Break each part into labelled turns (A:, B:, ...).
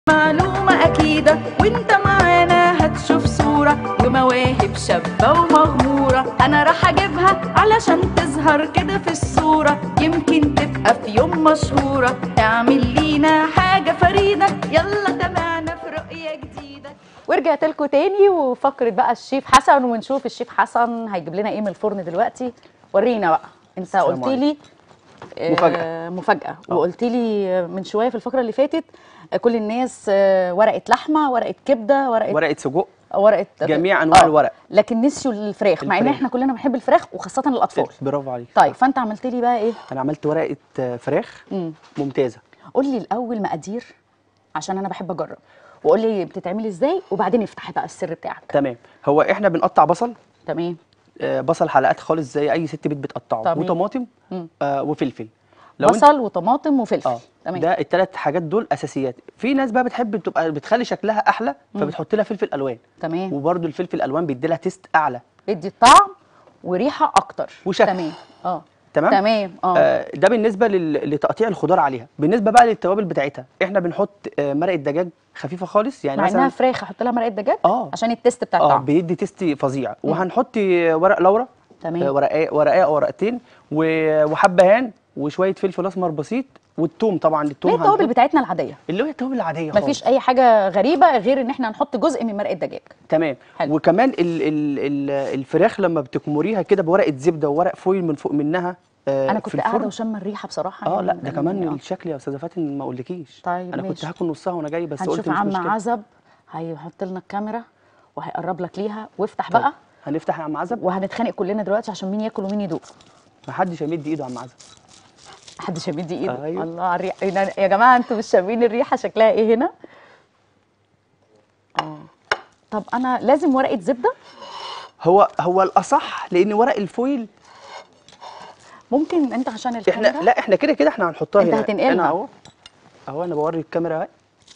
A: معلومة أكيدة وانت معانا هتشوف صورة ومواهب شابة ومغمورة أنا راح أجيبها علشان تظهر كده في الصورة يمكن تبقى في يوم مشهورة اعمل لينا حاجة فريدة يلا تابعنا في رؤية جديدة
B: ورجعت لكم تاني وفقره بقى الشيف حسن ونشوف الشيف حسن هيجيب لنا ايه من الفرن دلوقتي ورينا بقى انت
C: السلام
B: قلت لي آه،
C: مفاجأة.
B: مفاجاه وقلت لي من شويه في الفقره اللي فاتت آه، كل الناس آه، ورقه لحمه ورقه كبده ورقه
C: ورقه سجق
B: ورقه
C: جميع أنواع
B: آه،
C: الورق.
B: لكن نسيوا الفراخ مع ان
C: الفراخ.
B: احنا كلنا بنحب الفراخ وخاصه الاطفال
C: برافو عليك
B: طيب فانت عملت لي بقى ايه
C: انا عملت ورقه آه، فراخ
B: مم.
C: ممتازه
B: قول لي الاول مقادير عشان انا بحب اجرب وقول لي بتتعمل ازاي وبعدين افتح بقى السر بتاعك
C: تمام هو احنا بنقطع بصل
B: تمام
C: آه، بصل حلقات خالص زي اي ست بيت بتقطعه
B: تمام.
C: وطماطم
B: مم.
C: آه وفلفل لو انت
B: بصل وطماطم وفلفل
C: اه
B: تمام
C: ده الثلاث حاجات دول اساسيات في ناس بقى بتحب بتبقى بتخلي شكلها احلى فبتحط لها فلفل الوان
B: تمام
C: وبرده الفلفل الالوان بيدي لها تيست اعلى
B: بيدي الطعم وريحه اكتر
C: وشكل.
B: تمام اه
C: تمام
B: تمام اه
C: آه ده بالنسبه لل... لتقطيع الخضار عليها بالنسبه بقى للتوابل بتاعتها احنا بنحط آه مرقه دجاج خفيفه خالص يعني
B: مع انها
C: مثلا
B: فراخ احط لها مرقه دجاج
C: آه.
B: عشان التيست بتاع
C: اه
B: الطعم
C: بيدي تيست فظيع وهنحط ورق لورا
B: تمام.
C: آه، ورقايه ورقايه او ورقتين و- وحبهان وشويه فلفل اسمر بسيط والثوم طبعا الثوم
B: هي التوابل
C: هنحط-
B: بتاعتنا العاديه
C: اللي هي التوابل العاديه خالص
B: مفيش اي حاجه غريبه غير ان احنا نحط جزء من مرقه دجاج
C: تمام
B: حلو.
C: وكمان ال ال ال الفراخ لما بتكمريها كده بورقه زبده وورق فويل من فوق منها آه
B: انا
C: في
B: كنت
C: الفرن.
B: قاعده وشم الريحه بصراحه
C: اه
B: يعني
C: لا ده كمان
B: آه.
C: الشكل يا استاذه فاتن ما اقولكيش
B: طيب
C: انا كنت
B: ماشي.
C: هاكل نصها وانا جاي بس قلت
B: هنشوف
C: مش
B: عم
C: مشكله
B: عزب هيحط لنا الكاميرا وهيقرب لك ليها وافتح
C: طيب،
B: بقى
C: هنفتح يا عم عزب
B: وهنتخانق كلنا دلوقتي عشان مين ياكل ومين يدوق
C: ما حدش هيمد ايده يا عم عزب
B: محدش هيمد ايده
C: أيوة.
B: الله على الريحه هنا- يا جماعه انتوا مش شامين الريحه شكلها ايه هنا اه طب انا لازم ورقه زبده
C: هو هو الاصح لان ورق الفويل
B: ممكن انت عشان
C: احنا
B: الكاميرا
C: لا احنا كده كده احنا هنحطها
B: أنت
C: هنا
B: هتنقلها.
C: انا اهو اهو انا بوري الكاميرا اهي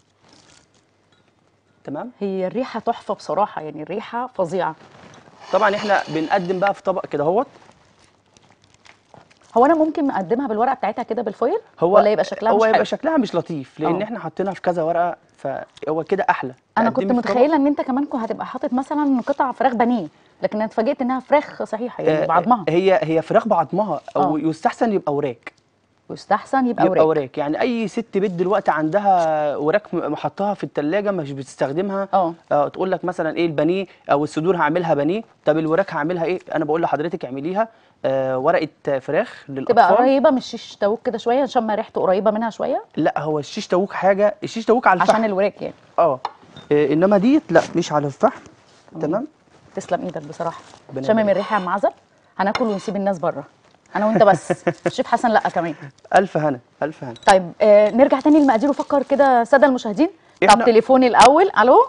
C: تمام
B: هي الريحه تحفه بصراحه يعني الريحه فظيعه
C: طبعا احنا بنقدم بقى في طبق كده اهوت
B: هو انا ممكن اقدمها بالورقه بتاعتها كده بالفويل
C: هو
B: ولا يبقى شكلها
C: هو
B: مش
C: يبقى
B: حلو
C: شكلها مش لطيف لان
B: اه.
C: احنا حاطينها في كذا ورقه فهو كده احلى
B: انا
C: تقدمي
B: كنت
C: في طبق.
B: متخيله ان انت كمان كنت هتبقى حاطط مثلا قطع فراخ بانيه لكن انا اتفاجئت انها فراخ صحيحه يعني
C: آه،
B: بعضمها
C: هي هي فراخ بعضمها او
B: اه.
C: يستحسن يبقى وراك
B: ويستحسن يبقى,
C: يبقى
B: وراك
C: وراك يعني اي ست بيت دلوقتي عندها وراك م- محطها في التلاجة مش بتستخدمها
B: اه.
C: آه تقول لك مثلا ايه البانيه او الصدور هعملها بانيه طب الوراك هعملها ايه انا بقول لحضرتك اعمليها آه ورقه فراخ
B: تبقى
C: للاطفال
B: قريبه من الشيش تاوك كده شويه عشان ما ريحته قريبه منها شويه
C: لا هو الشيش تاووك حاجه الشيش تاووك على الفحم
B: عشان الوراك يعني
C: اه آه، انما ديت لا مش على الفحم تمام
B: تسلم ايدك بصراحه
C: ربنا
B: شامم
C: يبارك.
B: الريحه يا عم عزب هناكل ونسيب الناس بره انا وانت بس الشيف حسن لا كمان
C: الف هنا الف هنا
B: طيب آه نرجع تاني للمقادير وفكر كده ساده المشاهدين طب
C: إحنا-
B: تليفوني الاول الو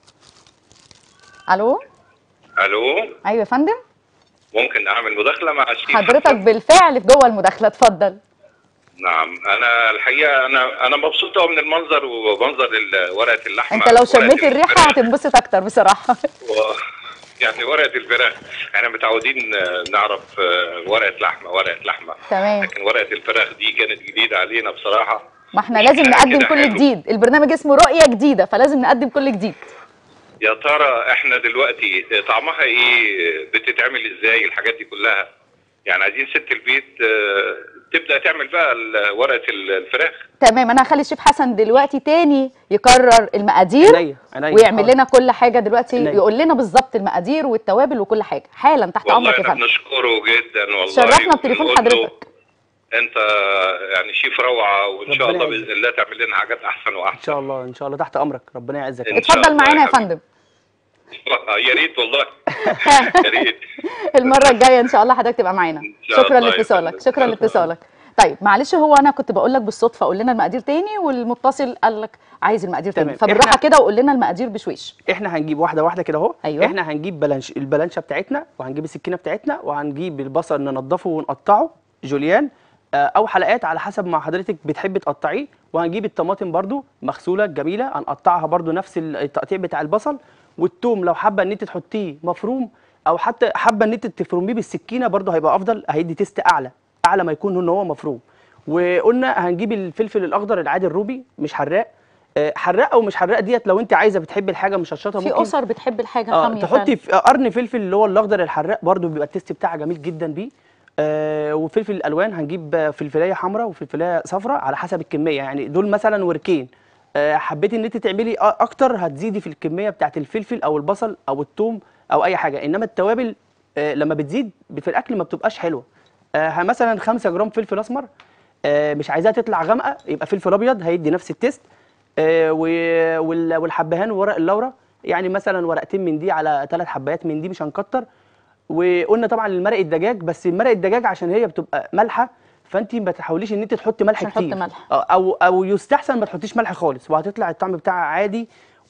B: الو
D: الو
B: ايوه يا فندم
D: ممكن اعمل مداخله مع الشيف
B: حضرتك بالفعل في جوه المداخله اتفضل
D: نعم انا الحقيقه انا انا مبسوط قوي من المنظر ومنظر ال- ورقه اللحمه
B: انت لو
D: ورقة
B: شميت الريحه
D: الفراخ.
B: هتنبسط اكتر بصراحه
D: و... يعني ورقه الفراخ احنا متعودين آه، نعرف آه، ورقه لحمه ورقه لحمه
B: تمام
D: لكن ورقه الفراخ دي كانت جديده علينا بصراحه
B: ما احنا لازم
D: شكلها
B: نقدم
D: كده
B: كل
D: حلو.
B: جديد البرنامج اسمه رؤيه جديده فلازم نقدم كل جديد
D: يا ترى احنا دلوقتي طعمها ايه بتتعمل ازاي الحاجات دي كلها يعني عايزين ست البيت آه، تبدا تعمل بقى ال- ورقه الفراخ
B: تمام انا هخلي الشيف حسن دلوقتي تاني يكرر المقادير
C: عينيا عينيا
B: ويعمل
C: حاضر.
B: لنا كل حاجه دلوقتي
C: عينيا.
B: يقول لنا بالظبط المقادير والتوابل وكل حاجه حالا تحت
D: والله
B: امرك يا
D: احنا
B: فندم
D: بنشكره جدا والله
B: شرفنا بتليفون
D: وبنقول له
B: حضرتك
D: انت يعني شيف روعه وان شاء
C: ربنا
D: الله
C: يعزك.
D: باذن الله تعمل لنا حاجات احسن
C: ان
D: واحسن
C: شاء الله ان شاء الله تحت امرك ربنا يعزك
D: إن شاء
B: اتفضل
D: الله
B: معانا يا
D: حبيبي.
B: فندم
D: يا ريت والله يا ريت
B: المره الجايه ان شاء الله حضرتك تبقى معانا
D: شاء
B: شكرا
D: الله يا
B: لاتصالك
D: فندم.
B: شكرا
D: شكرا.
B: لاتصالك طيب معلش هو انا كنت بقول لك بالصدفه قول لنا المقادير تاني والمتصل قال لك عايز المقادير تاني
C: تمام.
B: فبالراحه
C: إحنا-
B: كده وقول لنا المقادير بشويش
C: احنا هنجيب واحده واحده كده اهو
B: أيوة.
C: احنا هنجيب بلانش البلانشه بتاعتنا وهنجيب السكينه بتاعتنا وهنجيب البصل ننضفه ونقطعه جوليان آه، او حلقات على حسب ما حضرتك بتحبي تقطعيه وهنجيب الطماطم برضو مغسوله جميله هنقطعها برضو نفس التقطيع بتاع البصل والثوم لو حابه ان انت تحطيه مفروم او حتى حابه ان انت تفرميه بالسكينه برضو هيبقى افضل هيدي تيست اعلى اعلى ما يكون ان هو مفروم وقلنا هنجيب الفلفل الاخضر العادي الروبي مش حراق آه، حراق او مش حراق ديت لو انت عايزه بتحبي الحاجه مشطشطه
B: في
C: ممكن
B: اسر بتحب الحاجه
C: اه
B: حاميه
C: تحطي
B: فعلاً.
C: في قرن فلفل اللي هو الاخضر الحراق برضو بيبقى التيست بتاعها جميل جدا بيه آه وفلفل الالوان هنجيب آه، فلفلايه حمراء وفلفلايه صفراء على حسب الكميه يعني دول مثلا وركين آه حبيتي ان انت تعملي أ- اكتر هتزيدي في الكميه بتاعت الفلفل او البصل او الثوم او اي حاجه انما التوابل آه لما بتزيد في الاكل ما بتبقاش حلوه آه مثلا 5 جرام فلفل اسمر آه مش عايزاها تطلع غامقه يبقى فلفل ابيض هيدي نفس التيست آه، و- وال- والحبهان وورق اللورا يعني مثلا ورقتين من دي على ثلاث حبايات من دي مش هنكتر وقلنا طبعا المرق الدجاج بس المرق الدجاج عشان هي بتبقى مالحه فانت ما تحاوليش ان انت تحطي ملح
B: مش هنحط
C: كتير
B: ملح.
C: آه، او او يستحسن ما تحطيش ملح خالص وهتطلع الطعم بتاعها عادي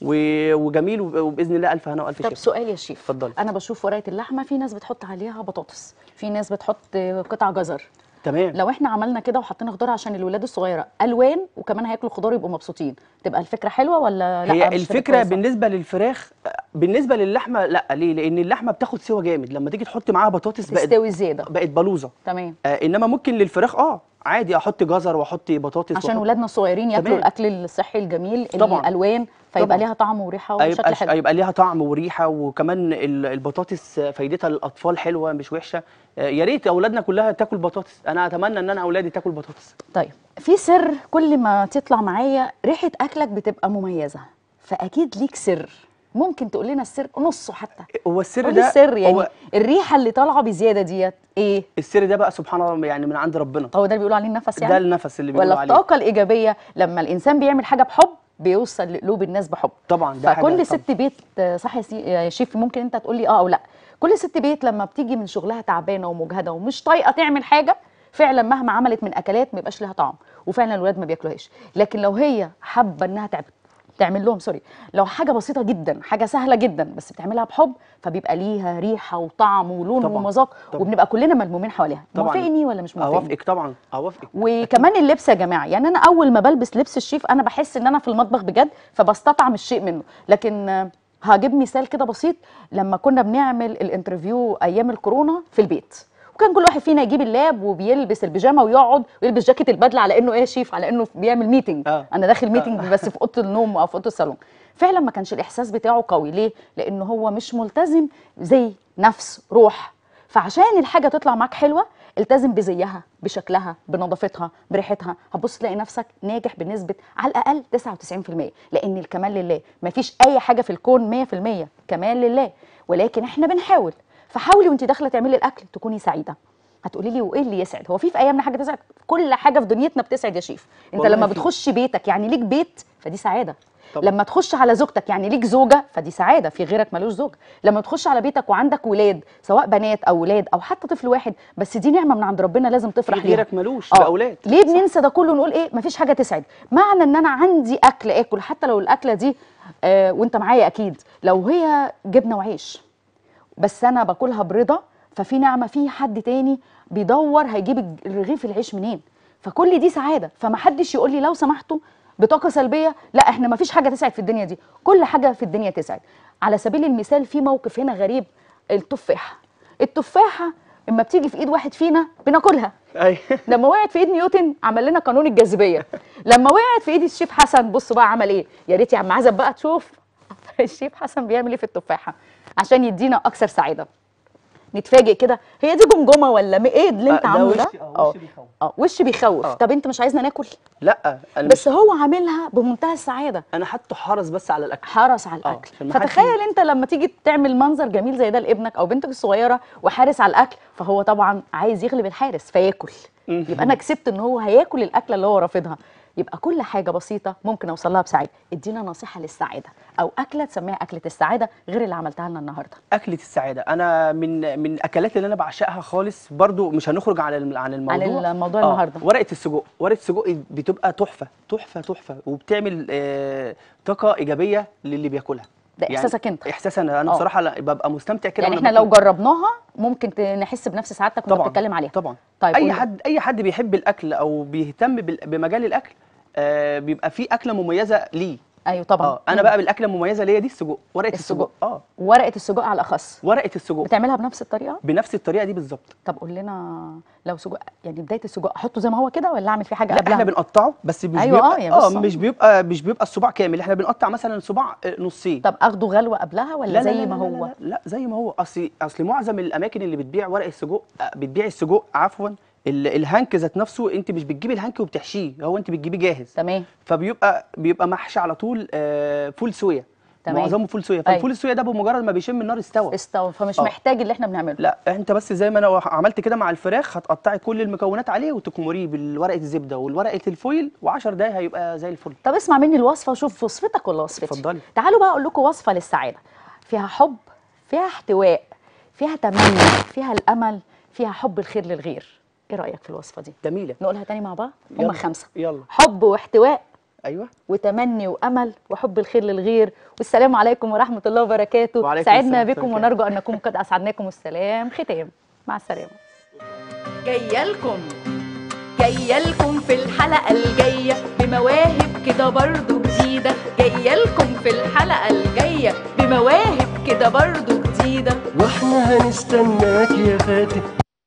C: و- وجميل وب- وباذن الله الف هنا والف
B: طب
C: شفا
B: سؤال يا شيف
C: اتفضلي.
B: انا بشوف ورقه اللحمه في ناس بتحط عليها بطاطس في ناس بتحط قطع جزر
C: تمام
B: لو احنا عملنا كده وحطينا خضار عشان الولاد الصغيره الوان وكمان هياكلوا خضار يبقوا مبسوطين تبقى الفكره حلوه ولا لا
C: هي
B: مش تبقى
C: الفكره
B: كويسة؟
C: بالنسبه للفراخ بالنسبه للحمه لا ليه لان اللحمه بتاخد سوا جامد لما تيجي تحطي معاها بطاطس بقت
B: تستوي زياده
C: بقت بلوزه
B: تمام
C: آه انما ممكن للفراخ اه عادي احط جزر واحط بطاطس
B: عشان
C: وأحط-
B: ولادنا الصغيرين ياكلوا
C: تمام.
B: الاكل الصحي الجميل
C: طبعاً.
B: الالوان فيبقى
C: طبعاً.
B: ليها طعم وريحه وشكل
C: هيبقى
B: حلو
C: هيبقى ليها طعم وريحه وكمان ال- البطاطس فايدتها للاطفال حلوه مش وحشه آه، يا ريت اولادنا كلها تاكل بطاطس انا اتمنى ان انا اولادي تاكل بطاطس
B: طيب في سر كل ما تطلع معايا ريحه اكلك بتبقى مميزه فاكيد ليك سر ممكن تقول لنا السر نصه حتى
C: هو السر
B: قولي
C: ده
B: السر يعني
C: هو
B: الريحه اللي طالعه بزياده ديت ايه
C: السر ده بقى سبحان الله يعني من عند ربنا
B: هو ده اللي بيقولوا عليه النفس يعني
C: ده النفس اللي بيقولوا
B: ولا
C: عليه
B: الطاقه الايجابيه لما الانسان بيعمل حاجه بحب بيوصل لقلوب الناس بحب
C: طبعا ده حاجة
B: فكل
C: طبعاً.
B: ست بيت آه، صح يا سي- يا شيف ممكن انت تقول لي اه او لا كل ست بيت لما بتيجي من شغلها تعبانه ومجهده ومش طايقه تعمل حاجه فعلا مهما عملت من اكلات ما يبقاش لها طعم وفعلا الولاد ما بياكلوهاش لكن لو هي حابه انها تعب تعمل لهم سوري لو حاجه بسيطه جدا حاجه سهله جدا بس بتعملها بحب فبيبقى ليها ريحه وطعم ولون
C: طبعاً،
B: ومذاق
C: طبعاً.
B: وبنبقى كلنا ملمومين حواليها
C: طبعاً.
B: موافقني ولا مش موافقني
C: اوافقك طبعا اوافقك
B: وكمان اللبس يا جماعه يعني انا اول ما بلبس لبس الشيف انا بحس ان انا في المطبخ بجد فبستطعم الشيء منه لكن آه، هجيب مثال كده بسيط لما كنا بنعمل الانترفيو ايام الكورونا في البيت وكان كل واحد فينا يجيب اللاب وبيلبس البيجامه ويقعد ويلبس جاكيت البدله على انه ايه يا شيف على انه بيعمل ميتنج
C: آه.
B: انا داخل ميتنج بس في اوضه النوم او في اوضه الصالون فعلا ما كانش الاحساس بتاعه قوي ليه لانه هو مش ملتزم زي نفس روح فعشان الحاجه تطلع معاك حلوه التزم بزيها بشكلها بنظافتها بريحتها هتبص تلاقي نفسك ناجح بنسبه على الاقل 99% لان الكمال لله مفيش اي حاجه في الكون 100% كمال لله ولكن احنا بنحاول فحاولي وانت داخله تعملي الاكل تكوني سعيده هتقولي لي وايه اللي يسعد هو في في ايامنا حاجه تسعد كل حاجه في دنيتنا بتسعد يا شيف انت
C: والله
B: لما
C: في.
B: بتخش بيتك يعني ليك بيت فدي سعاده
C: طبعا.
B: لما تخش على زوجتك يعني ليك زوجه فدي سعاده في غيرك ملوش زوج لما تخش على بيتك وعندك ولاد سواء بنات او ولاد او حتى طفل واحد بس دي نعمه من عند ربنا لازم
C: في
B: تفرح ليها
C: غيرك ملوش
B: آه.
C: باولاد
B: ليه بننسى ده كله ونقول ايه مفيش حاجه تسعد معنى ان انا عندي اكل اكل حتى لو الاكله دي آه وانت معايا اكيد لو هي جبنه وعيش بس انا باكلها برضا ففي نعمه في حد تاني بيدور هيجيب الج- رغيف العيش منين فكل دي سعاده فمحدش يقول لي لو سمحتوا بطاقه سلبيه لا احنا مفيش حاجه تسعد في الدنيا دي كل حاجه في الدنيا تسعد على سبيل المثال في موقف هنا غريب التفاحه التفاحه اما بتيجي في ايد واحد فينا بناكلها
C: أي.
B: لما وقعت في ايد نيوتن عمل لنا قانون الجاذبيه لما وقعت في ايد الشيف حسن بصوا بقى عمل ايه يا ريت يا عم عزب بقى تشوف الشيف حسن بيعمل ايه في التفاحه عشان يدينا اكثر سعاده نتفاجئ كده هي دي جمجمه ولا م- ايه اللي انت
C: آه، ده
B: عامله ده
C: وش- آه، وش بيخوف.
B: اه وش بيخوف
C: آه.
B: طب انت مش عايزنا ناكل
C: لا انا
B: بس
C: مش
B: هو عاملها بمنتهى السعاده
C: انا حاطه حرس بس على الاكل
B: حرص على
C: آه،
B: الاكل
C: عشان ما حدش-
B: فتخيل انت لما تيجي تعمل منظر جميل زي ده لابنك او بنتك الصغيره وحارس على الاكل فهو طبعا عايز يغلب الحارس فياكل يبقى انا كسبت ان هو هياكل الاكله اللي هو رافضها يبقى كل حاجه بسيطه ممكن اوصل لها بسعاده ادينا نصيحه للسعاده او اكله تسميها اكله السعاده غير اللي عملتها لنا النهارده
C: اكله السعاده انا من من الاكلات اللي انا بعشقها خالص برضو مش هنخرج عن الم- عن الموضوع
B: الموضوع
C: آه،
B: النهاردة.
C: ورقه السجق ورقه السجق بتبقى تحفه تحفه تحفه وبتعمل آه طاقه ايجابيه للي بياكلها
B: ده إحساسك أنت.
C: احساس انا انا
B: آه.
C: بصراحه لا ببقى مستمتع كده
B: يعني
C: وأنا
B: احنا لو
C: باكل.
B: جربناها ممكن ت- نحس بنفس سعادتك وانت
C: طبعا
B: بتتكلم عليها
C: طبعا
B: طيب
C: اي
B: قولي.
C: حد اي حد بيحب الاكل او بيهتم بال- بمجال الاكل آه بيبقى في اكله مميزه ليه
B: ايوه طبعا
C: اه انا بقى بالاكله المميزه ليا دي السجق ورقه
B: السجق.
C: السجق اه
B: ورقه السجق على الاخص
C: ورقه السجق
B: بتعملها بنفس الطريقه
C: بنفس الطريقه دي بالظبط
B: طب قول لنا لو سجق يعني بدايه السجق احطه زي ما هو كده ولا اعمل فيه حاجه
C: لا
B: قبلها
C: احنا بنقطعه بس مش
B: أيوة، آه،
C: بيبقى
B: يا
C: اه
B: بص.
C: مش بيبقى مش بيبقى الصباع كامل احنا بنقطع مثلا الصباع آه، نصين
B: طب اخده غلوه قبلها ولا
C: لا لا
B: زي
C: لا
B: ما
C: لا
B: هو
C: لا, لا, لا زي ما هو اصل اصل معظم الاماكن اللي بتبيع ورق السجق آه، بتبيع السجق عفوا ال- الهنك ذات نفسه انت مش بتجيبي الهنك وبتحشيه هو انت بتجيبيه جاهز
B: تمام
C: فبيبقى بيبقى محشي على طول آه، فول سويا
B: تمام.
C: معظمه فول سويا
B: أيوة.
C: فالفول السويا ده بمجرد ما بيشم النار استوى
B: استوى فمش
C: آه.
B: محتاج اللي احنا بنعمله
C: لا انت بس زي ما انا عملت كده مع الفراخ هتقطعي كل المكونات عليه وتكمريه بالورقه الزبده والورقه الفويل و10 دقايق هيبقى زي الفل
B: طب اسمع مني الوصفه وشوف وصفتك ولا وصفتي
C: اتفضلي.
B: تعالوا بقى اقول لكم وصفه للسعاده فيها حب فيها احتواء فيها تمني فيها الامل فيها حب الخير للغير ايه رايك في الوصفه دي
C: جميله
B: نقولها تاني مع بعض هم
C: يلا.
B: خمسه
C: يلا
B: حب واحتواء
C: ايوه
B: وتمني وامل وحب الخير للغير والسلام عليكم ورحمه الله وبركاته
C: وعليكم
B: سعدنا
C: السلام
B: بكم
C: ورحمة الله.
B: ونرجو ان نكون قد اسعدناكم والسلام ختام مع السلامه
A: جايه لكم جايه لكم في الحلقه الجايه بمواهب كده برضو جديده جايه لكم في الحلقه الجايه بمواهب كده برضو جديده
E: واحنا هنستناك يا فاتن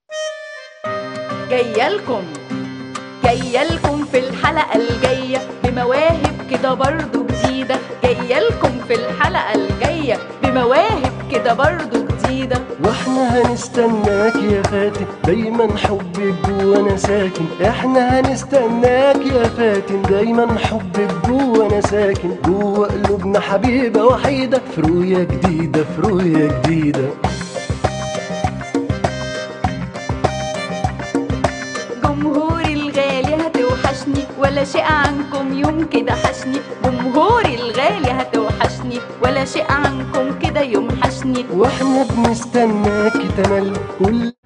A: جايه لكم جايه لكم في الحلقه الجايه بمواهب كده برضو جديده جايه لكم في الحلقه الجايه بمواهب كده برضو جديده
E: واحنا هنستناك يا فاتن دايما حبك جوانا ساكن احنا هنستناك يا فاتن دايما حبك جوانا ساكن جوا قلوبنا حبيبة وحيدة في رؤية جديدة في رؤية جديدة
A: جمهوري الغالي هتوحشني ولا شيء عنكم يوم كده حشني جمهوري الغالي هتوحشني ولا شيء عنكم كده يوم حشني
E: واحنا بنستناك تملي كل